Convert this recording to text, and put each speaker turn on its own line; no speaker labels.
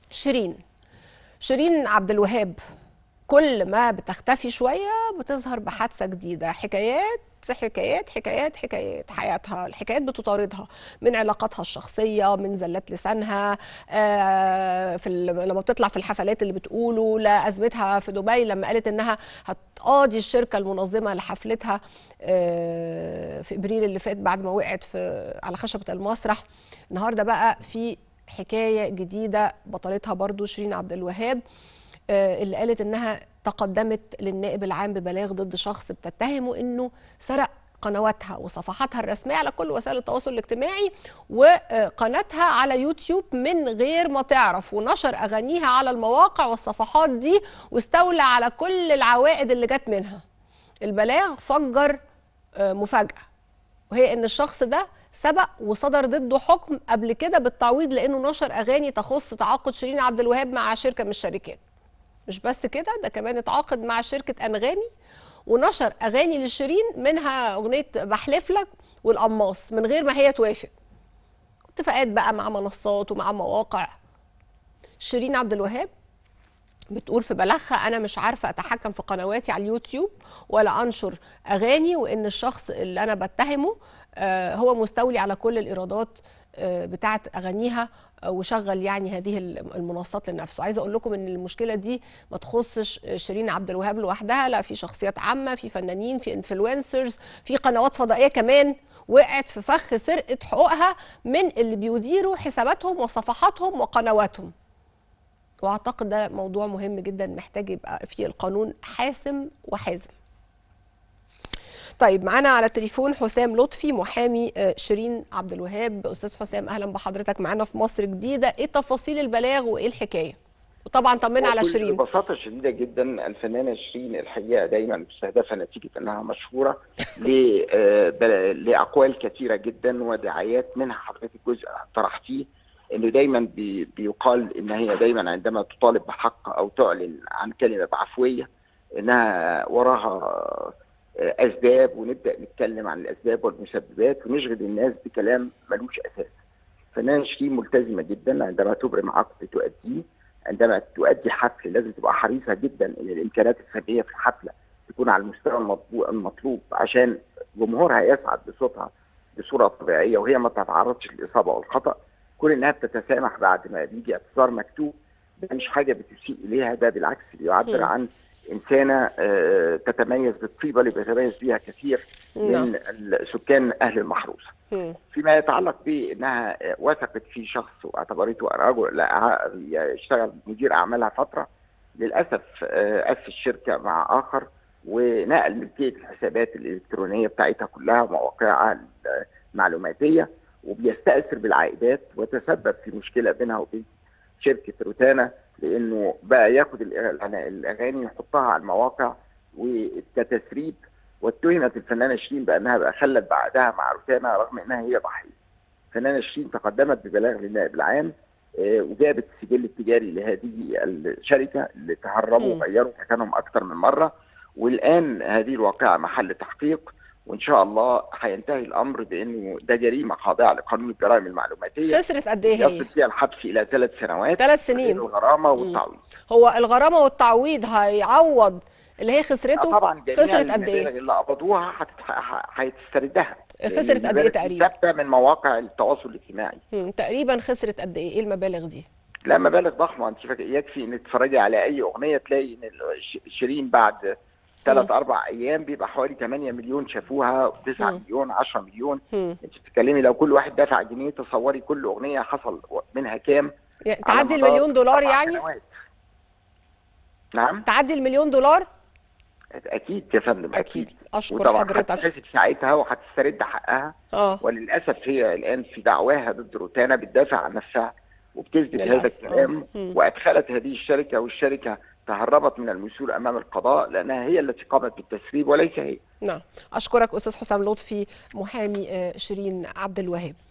شيرين شيرين عبد الوهاب كل ما بتختفي شويه بتظهر بحادثه جديده حكايات حكايات حكايات حكايات حياتها الحكايات بتطاردها من علاقاتها الشخصيه من زلات لسانها آه، في ال- لما بتطلع في الحفلات اللي بتقوله لازمتها في دبي لما قالت انها هتقاضي الشركه المنظمه لحفلتها آه، في ابريل اللي فات بعد ما وقعت في على خشبه المسرح النهارده بقى في حكايه جديده بطلتها برضو شيرين عبد الوهاب آه، اللي قالت انها تقدمت للنائب العام ببلاغ ضد شخص بتتهمه انه سرق قنواتها وصفحاتها الرسميه على كل وسائل التواصل الاجتماعي وقناتها على يوتيوب من غير ما تعرف ونشر اغانيها على المواقع والصفحات دي واستولى على كل العوائد اللي جت منها البلاغ فجر آه، مفاجاه وهي ان الشخص ده سبق وصدر ضده حكم قبل كده بالتعويض لانه نشر اغاني تخص تعاقد شيرين عبد الوهاب مع شركه من الشركات مش بس كده ده كمان اتعاقد مع شركه انغامي ونشر اغاني لشيرين منها اغنيه بحلف لك والقماص من غير ما هي توافق اتفاقات بقى مع منصات ومع مواقع شيرين عبد الوهاب بتقول في بلاغها انا مش عارفه اتحكم في قنواتي على اليوتيوب ولا انشر اغاني وان الشخص اللي انا بتهمه آه، هو مستولي على كل الايرادات آه، بتاعه اغانيها آه، وشغل يعني هذه المنصات لنفسه عايزه اقول لكم ان المشكله دي ما تخصش شيرين عبد الوهاب لوحدها لا في شخصيات عامه في فنانين في انفلونسرز في قنوات فضائيه كمان وقعت في فخ سرقه حقوقها من اللي بيديروا حساباتهم وصفحاتهم وقنواتهم واعتقد ده موضوع مهم جدا محتاج يبقى فيه القانون حاسم وحازم طيب معانا على التليفون حسام لطفي محامي آه، شيرين عبد الوهاب استاذ حسام اهلا بحضرتك معانا في مصر جديده ايه تفاصيل البلاغ وايه الحكايه وطبعا طمنا على
وبكل
شيرين
ببساطه شديده جدا الفنانه شيرين الحقيقه دايما مستهدفه نتيجه انها مشهوره ل- آه، بل- لاقوال كثيره جدا ودعايات منها حضرتك جزء طرحتيه انه دايما بي- بيقال ان هي دايما عندما تطالب بحق او تعلن عن كلمه بعفويه انها وراها آه، اسباب ونبدا نتكلم عن الاسباب والمسببات ونشغل الناس بكلام ملوش اساس. فنانه شيرين ملتزمه جدا عندما تبرم عقد تؤديه عندما تؤدي حفل لازم تبقى حريصه جدا ان الامكانيات الفنيه في الحفله تكون على المستوى المطلوب, المطلوب عشان جمهورها يسعد بصوتها بصوره طبيعيه وهي ما تتعرضش للاصابه والخطا كون انها بتتسامح بعد ما بيجي اعتذار مكتوب ده مش حاجه بتسيء اليها ده بالعكس بيعبر
مم.
عن انسانه آه، تتميز بالطيبه اللي بيتميز بيها كثير
نعم.
من ال- سكان اهل المحروسه.
مم.
فيما يتعلق بانها وثقت في شخص واعتبرته رجل لا يشتغل مدير اعمالها فتره للاسف آه، اسس شركه مع اخر ونقل ملكيه الحسابات الالكترونيه بتاعتها كلها ومواقعها المعلوماتيه وبيستاثر بالعائدات وتسبب في مشكله بينها وبين شركه روتانا لانه بقى ياخد الأغ- الاغاني يحطها على المواقع وكتسريب واتهمت الفنانه شيرين بانها بقى خلت بعدها مع روتانا رغم انها هي ضحيه. الفنانه شيرين تقدمت ببلاغ للنائب العام آه، وجابت السجل التجاري لهذه الشركه اللي تهربوا
مم.
وغيروا مكانهم اكثر من مره والان هذه الواقعه محل تحقيق وان شاء الله هينتهي الامر بانه ده جريمه خاضعه لقانون الجرائم المعلوماتيه
خسرت قد ايه هي
يصل فيها الحبس الى ثلاث سنوات
ثلاث سنين
غير الغرامه والتعويض
هو الغرامه والتعويض هيعوض اللي هي خسرته
طبعا جميع
خسرت قد ايه
المبالغ اللي قبضوها هتت- ه- هيتستردها
خسرت قد ايه
المبالغ دي
تقريبا
ثابته من مواقع التواصل الاجتماعي
مم. تقريبا خسرت قد ايه ايه المبالغ دي
لا مبالغ ضخمه انت فاكر يكفي ان تتفرجي على اي اغنيه تلاقي ان ال- ش- شيرين بعد ثلاث اربع ايام بيبقى حوالي 8 مليون شافوها 9
مم.
مليون 10 مليون
مم.
انت بتتكلمي لو كل واحد دفع جنيه تصوري كل اغنيه حصل منها كام
يعني
على
تعدي
مدار
المليون دولار
سبع
يعني
سنوات. نعم
تعدي المليون دولار
اكيد يا فندم
اكيد اشكر
وطبعا
حضرتك
هتتحسب ساعتها وهتسترد حقها
اه
وللاسف هي الان في دعواها ضد روتانا بتدافع عن نفسها وبتثبت هذا
للأسف.
الكلام
آه. مم.
وادخلت هذه الشركه والشركه تهربت من المسؤول امام القضاء لانها هي التي قامت بالتسريب وليس هي
نعم اشكرك استاذ حسام لطفي محامي آه، شيرين عبد الوهاب